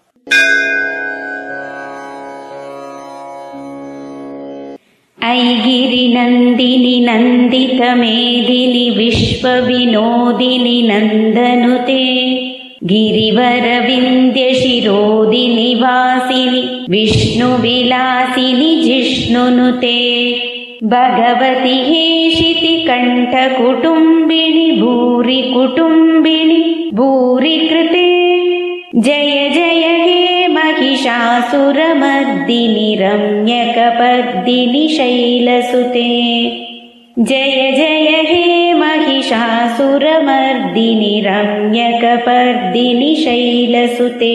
ऐगिरिनन्दिनि नन्दितमेदिनि विश्वविनोदिनि नन्दनुते गिरिवरविन्द्यशिरोदिनि वासिनि विष्णुविलासिनि जिष्णुनुते भगवति हेशिति कण्ठकुटुम्बिनि भूरि कुटुम्बिनि भूरि कृते जय जय हे महिषासुरमर्दिनि रम्यकपर्दिनि शैलसुते जय जय हे महिषासुरमर्दिनि रम्यकपर्दिनि शैलसुते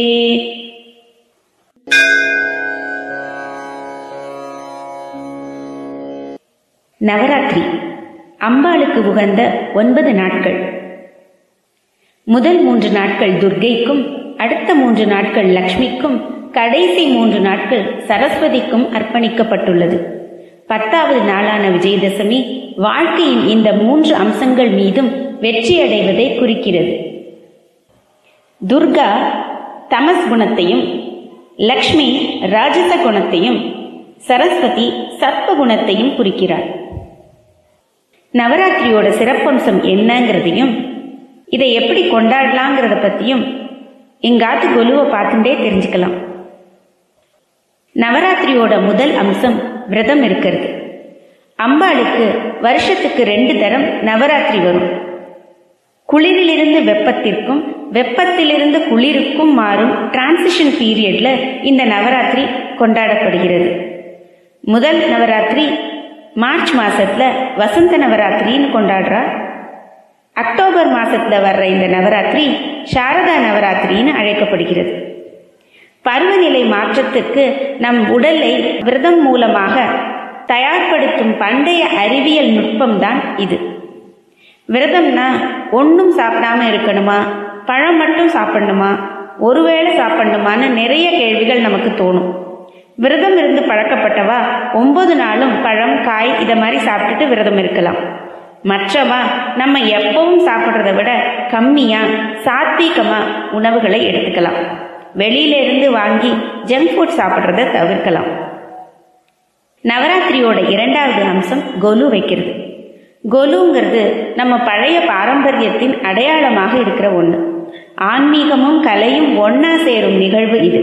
நவராத்திரி அம்பாளுக்கு உகந்த ஒன்பது நாட்கள் முதல் மூன்று நாட்கள் துர்கைக்கும் அடுத்த மூன்று நாட்கள் லக்ஷ்மிக்கும் கடைசி மூன்று நாட்கள் சரஸ்வதிக்கும் அர்ப்பணிக்கப்பட்டுள்ளது பத்தாவது நாளான விஜயதசமி வாழ்க்கையின் இந்த மூன்று அம்சங்கள் மீதும் வெற்றியடைவதை குறிக்கிறது துர்கா தமஸ் குணத்தையும் லக்ஷ்மி ராஜச குணத்தையும் சரஸ்வதி சத்வ குணத்தையும் குறிக்கிறார் நவராத்திரியோட சிறப்பம்சம் என்னங்கிறதையும் இதை எப்படி கொண்டாடலாங்கிறத பத்தியும் எங்காத்து கொலுவை பார்த்துட்டே தெரிஞ்சுக்கலாம் நவராத்திரியோட முதல் அம்சம் விரதம் இருக்கிறது அம்பாளுக்கு வருஷத்துக்கு ரெண்டு தரம் நவராத்திரி வரும் குளிரிலிருந்து வெப்பத்திற்கும் வெப்பத்திலிருந்து குளிருக்கும் மாறும் டிரான்சிஷன் பீரியட்ல இந்த நவராத்திரி கொண்டாடப்படுகிறது முதல் நவராத்திரி மார்ச் மாசத்துல வசந்த நவராத்திரின்னு கொண்டாடுறா அக்டோபர் மாசத்துல வர்ற இந்த நவராத்திரி சாரதா நவராத்திரின்னு அழைக்கப்படுகிறது பருவநிலை மாற்றத்துக்கு நம் உடலை விரதம் மூலமாக தயார்படுத்தும் பண்டைய அறிவியல் நுட்பம்தான் இது விரதம்னா ஒன்றும் சாப்பிடாம இருக்கணுமா பழம் மட்டும் சாப்பிடணுமா ஒருவேளை சாப்பிடணுமான்னு நிறைய கேள்விகள் நமக்கு தோணும் விரதம் இருந்து பழக்கப்பட்டவா ஒன்பது நாளும் பழம் காய் இதை மாதிரி சாப்பிட்டுட்டு விரதம் இருக்கலாம் மற்றவா நம்ம எப்பவும் சாப்பிட்றத விட கம்மியா சாத்வீகமா உணவுகளை எடுத்துக்கலாம் வெளியில இருந்து வாங்கி ஜங்க் ஃபுட் சாப்பிட்றத தவிர்க்கலாம் நவராத்திரியோட இரண்டாவது அம்சம் கொலு வைக்கிறது கொலுங்கிறது நம்ம பழைய பாரம்பரியத்தின் அடையாளமாக இருக்கிற ஒன்று ஆன்மீகமும் கலையும் ஒன்னா சேரும் நிகழ்வு இது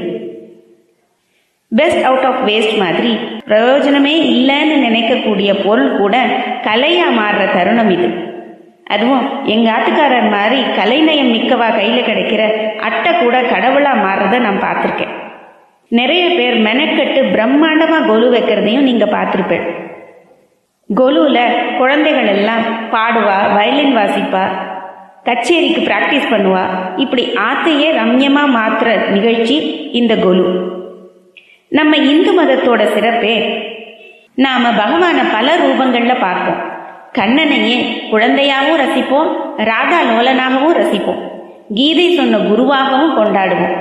பெஸ்ட் அவுட் ஆஃப் வேஸ்ட் மாதிரி பிரயோஜனமே இல்லைன்னு நினைக்கக்கூடிய பொருள் கூட கலையா மாறுற தருணம் இது அதுவும் எங்க ஆத்துக்காரர் மாதிரி கலைநயம் மிக்கவா கையில கிடைக்கிற அட்டை கூட கடவுளா மாறுறத நான் பார்த்துருக்கேன் நிறைய பேர் மெனக்கட்டு பிரம்மாண்டமா கொலு வைக்கிறதையும் நீங்க பார்த்துருப்பேன் கொலுல குழந்தைகள் எல்லாம் பாடுவா வயலின் வாசிப்பா கச்சேரிக்கு பிராக்டிஸ் பண்ணுவா இப்படி ஆத்தையே ரம்யமா மாத்துற நிகழ்ச்சி இந்த கொலு நம்ம இந்து மதத்தோட சிறப்பே நாம பகவான பல ரூபங்கள்ல பார்ப்போம் கண்ணனையே குழந்தையாகவும் ரசிப்போம் ராதா லோலனாகவும் ரசிப்போம் கீதை சொன்ன குருவாகவும் கொண்டாடுவோம்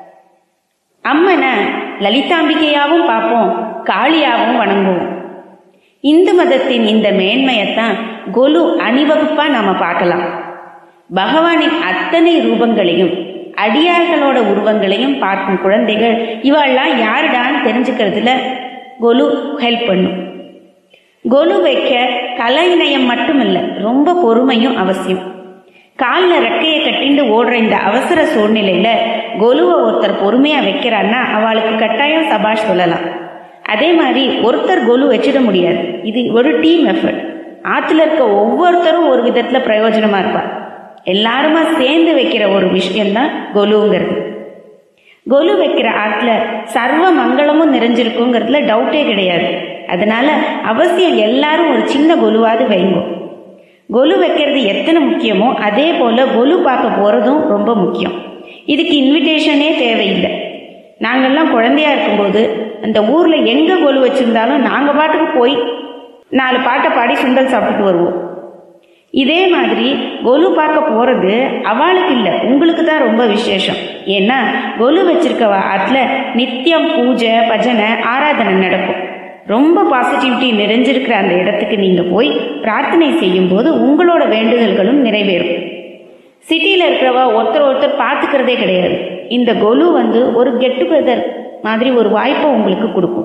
அம்மனை லலிதாம்பிகையாகவும் பார்ப்போம் காளியாகவும் வணங்குவோம் இந்து மதத்தின் இந்த மேன்மையத்தான் கொலு அணிவகுப்பா நாம பார்க்கலாம் பகவானின் அத்தனை ரூபங்களையும் அடியார்களோட உருவங்களையும் பார்க்கும் குழந்தைகள் இவாள்லாம் யாருடான்னு தெரிஞ்சுக்கிறதுல கொலு ஹெல்ப் பண்ணும் கொலு வைக்க கலைநயம் மட்டும் இல்லை ரொம்ப பொறுமையும் அவசியம் காலில் ரெக்கையை கட்டிண்டு ஓடுற இந்த அவசர சூழ்நிலையில கொலுவை ஒருத்தர் பொறுமையா வைக்கிறான்னா அவளுக்கு கட்டாயம் சபாஷ் சொல்லலாம் அதே மாதிரி ஒருத்தர் கொலு வச்சிட முடியாது இது ஒரு டீம் எஃபர்ட் ஆத்துல இருக்க ஒவ்வொருத்தரும் ஒரு விதத்துல பிரயோஜனமா இருப்பா எல்லாருமா சேர்ந்து வைக்கிற ஒரு விஷயம்தான் கொலுங்கிறது கொலு வைக்கிற ஆத்துல சர்வ மங்களமும் நிறைஞ்சிருக்குங்கிறதுல டவுட்டே கிடையாது அதனால அவசியம் எல்லாரும் ஒரு சின்ன கொலுவாது வைங்க கொலு வைக்கிறது எத்தனை முக்கியமோ அதே போல கொலு பார்க்க போறதும் ரொம்ப முக்கியம் இதுக்கு இன்விடேஷனே தேவையில்லை நாங்கள்லாம் குழந்தையா இருக்கும்போது அந்த ஊர்ல எங்க கொலு வச்சிருந்தாலும் நாங்க பாட்டுக்கு போய் நாலு பாட்டை பாடி சுண்டல் சாப்பிட்டுட்டு வருவோம் இதே மாதிரி கொலு பார்க்க போறது அவளுக்கு இல்லை உங்களுக்கு தான் ரொம்ப விசேஷம் ஏன்னா கொலு வச்சிருக்க ஆத்துல நித்தியம் பூஜை பஜனை ஆராதனை நடக்கும் ரொம்ப பாசிட்டிவிட்டி நிறைஞ்சிருக்கிற அந்த இடத்துக்கு நீங்க போய் பிரார்த்தனை செய்யும் போது உங்களோட வேண்டுதல்களும் நிறைவேறும் சிட்டியில் இருக்கிறவா ஒருத்தர் ஒருத்தர் பார்த்துக்கிறதே கிடையாது இந்த கொலு வந்து ஒரு கெட் டுகெதர் மாதிரி ஒரு வாய்ப்பை உங்களுக்கு கொடுக்கும்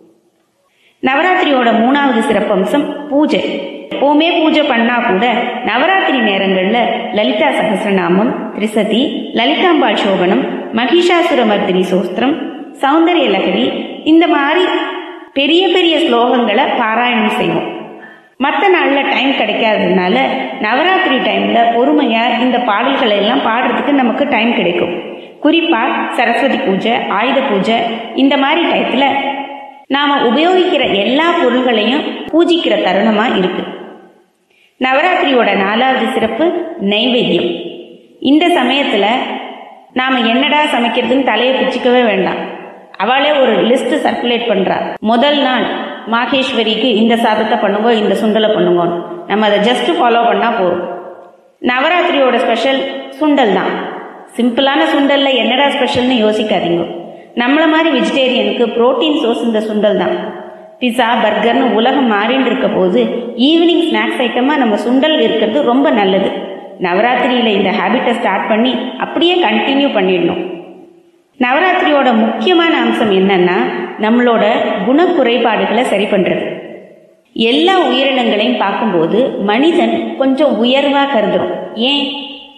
நவராத்திரியோட மூணாவது சிறப்பம்சம் பூஜை எப்போவுமே பூஜை பண்ணா கூட நவராத்திரி நேரங்களில் லலிதா சகசிரநாமம் திரிசதி லலிதாம்பாள் சோபனம் மகிஷாசுரமர்தினி சோஸ்திரம் சௌந்தரிய லகரி இந்த மாதிரி பெரிய பெரிய ஸ்லோகங்களை பாராயணம் செய்வோம் மற்ற நாளில் டைம் கிடைக்காததுனால நவராத்திரி டைமில் பொறுமையாக இந்த பாடல்களை எல்லாம் பாடுறதுக்கு நமக்கு டைம் கிடைக்கும் குறிப்பாக சரஸ்வதி பூஜை ஆயுத பூஜை இந்த மாதிரி டயத்தில் நாம் உபயோகிக்கிற எல்லா பொருள்களையும் பூஜிக்கிற தருணமாக இருக்குது நவராத்திரியோட நாலாவது சிறப்பு நைவேத்தியம் இந்த சமயத்தில் நாம் என்னடா சமைக்கிறதுன்னு தலையை பிச்சுக்கவே வேண்டாம் அவளே ஒரு லிஸ்ட் சர்க்குலேட் பண்ணுறா முதல் நாள் மாகேஸ்வரிக்கு இந்த சாதத்தை பண்ணுங்க இந்த சுண்டலை பண்ணுங்கன்னு நம்ம அதை ஜஸ்ட் ஃபாலோ பண்ணால் போதும் நவராத்திரியோட ஸ்பெஷல் சுண்டல் தான் சிம்பிளான சுண்டல்ல என்னடா ஸ்பெஷல்னு யோசிக்காதீங்க நம்மளை மாதிரி வெஜிடேரியனுக்கு புரோட்டீன் சோர்ஸ் இந்த சுண்டல் தான் பிஸா பர்கர்னு உலகம் மாறின்னு இருக்க போது ஈவினிங் ஸ்நாக்ஸ் ஐட்டமாக நம்ம சுண்டல் இருக்கிறது ரொம்ப நல்லது நவராத்திரியில் இந்த ஹேபிட்டை ஸ்டார்ட் பண்ணி அப்படியே கண்டினியூ பண்ணிடணும் நவராத்திரியோட முக்கியமான அம்சம் என்னன்னா நம்மளோட குணக்குறைபாடுகளை சரி பண்ணுறது எல்லா உயிரினங்களையும் பார்க்கும்போது மனிதன் கொஞ்சம் உயர்வாக கருதுறோம் ஏன்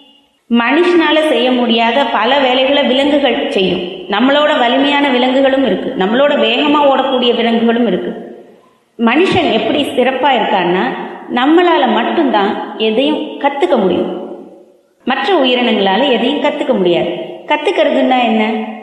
மனுஷனால செய்ய முடியாத பல வேலைகளை விலங்குகள் செய்யும் நம்மளோட வலிமையான விலங்குகளும் இருக்கு நம்மளோட வேகமாக ஓடக்கூடிய விலங்குகளும் இருக்கு மனுஷன் எப்படி சிறப்பாக இருக்கான்னா நம்மளால மட்டும்தான் எதையும் கற்றுக்க முடியும் மற்ற உயிரினங்களால எதையும் கற்றுக்க முடியாது கற்றுக்கிறதுனா என்ன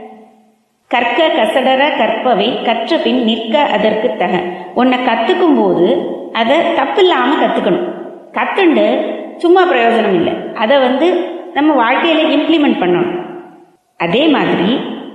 கற்க கசடர கற்பவை கற்ற பின் நிற்க அதற்கு தக உன்னை கற்றுக்கும் போது அதை தப்பில்லாமல் கற்றுக்கணும் கற்றுண்டு சும்மா பிரயோஜனம் இல்லை அதை வந்து நம்ம வாழ்க்கையில் இம்ப்ளிமெண்ட் பண்ணணும் அதே மாதிரி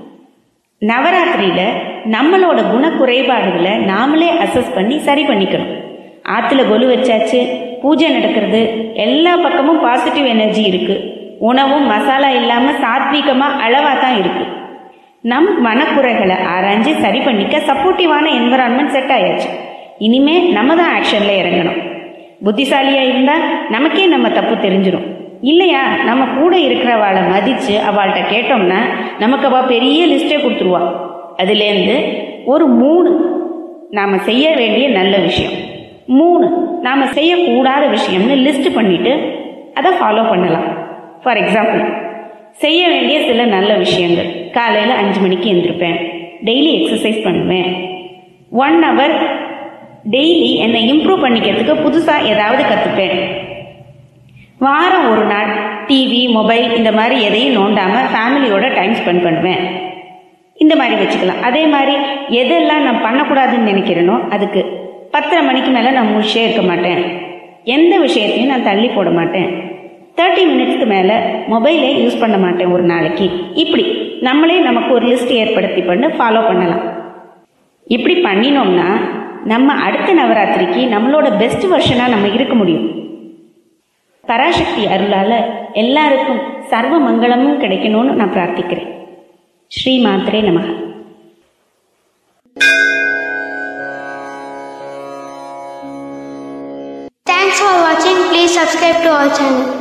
நவராத்திரியில் நம்மளோட குணக்குறைபாடுகளை நாமளே அசஸ் பண்ணி சரி பண்ணிக்கணும் ஆற்றுல கொலு வச்சாச்சு பூஜை நடக்கிறது எல்லா பக்கமும் பாசிட்டிவ் எனர்ஜி இருக்குது உணவும் மசாலா இல்லாமல் சாத்வீகமாக அளவாக தான் இருக்குது நம் மனக்குறைகளை ஆராய்ஞ்சு சரி பண்ணிக்க சப்போர்ட்டிவான என்வரான்மெண்ட் செட் ஆயாச்சு இனிமே நம்ம தான் ஆக்ஷனில் இறங்கணும் புத்திசாலியாக இருந்தால் நமக்கே நம்ம தப்பு தெரிஞ்சிடும் இல்லையா நம்ம கூட இருக்கிறவாளை மதித்து அவள்கிட்ட கேட்டோம்னா நமக்கு அவள் பெரிய லிஸ்ட்டே கொடுத்துருவா அதுலேருந்து ஒரு மூணு நாம் செய்ய வேண்டிய நல்ல விஷயம் மூணு நாம் செய்யக்கூடாத விஷயம்னு லிஸ்ட் பண்ணிவிட்டு அதை ஃபாலோ பண்ணலாம் ஃபார் எக்ஸாம்பிள் செய்ய வேண்டிய சில நல்ல விஷயங்கள் காலையில் அஞ்சு மணிக்கு எழுந்திருப்பேன் டெய்லி எக்ஸசைஸ் பண்ணுவேன் ஒன் ஹவர் டெய்லி என்னை இம்ப்ரூவ் பண்ணிக்கிறதுக்கு புதுசாக ஏதாவது கற்றுப்பேன் வாரம் ஒரு நாள் டிவி மொபைல் இந்த மாதிரி எதையும் நோண்டாமல் ஃபேமிலியோட டைம் ஸ்பெண்ட் பண்ணுவேன் இந்த மாதிரி வச்சுக்கலாம் அதே மாதிரி எதெல்லாம் நான் பண்ணக்கூடாதுன்னு நினைக்கிறேனோ அதுக்கு பத்தரை மணிக்கு மேலே நான் முழிச்சே இருக்க மாட்டேன் எந்த விஷயத்தையும் நான் தள்ளி போட மாட்டேன் தேர்ட்டி மினிட்ஸ்க்கு மேலே மொபைலே யூஸ் பண்ண மாட்டேன் ஒரு நாளைக்கு இப்படி நம்மளே நமக்கு ஒரு லிஸ்ட் ஏற்படுத்தி பண்ணி ஃபாலோ பண்ணலாம் இப்படி பண்ணினோம்னா நம்ம அடுத்த நவராத்திரிக்கு நம்மளோட பெஸ்ட் வெர்ஷனாக நம்ம இருக்க முடியும் பராசக்தி அருளால் எல்லாருக்கும் சர்வ மங்களமும் கிடைக்கணும்னு நான் பிரார்த்திக்கிறேன் ஸ்ரீ மாத்திரே நமக Thanks for watching. Please subscribe to our channel.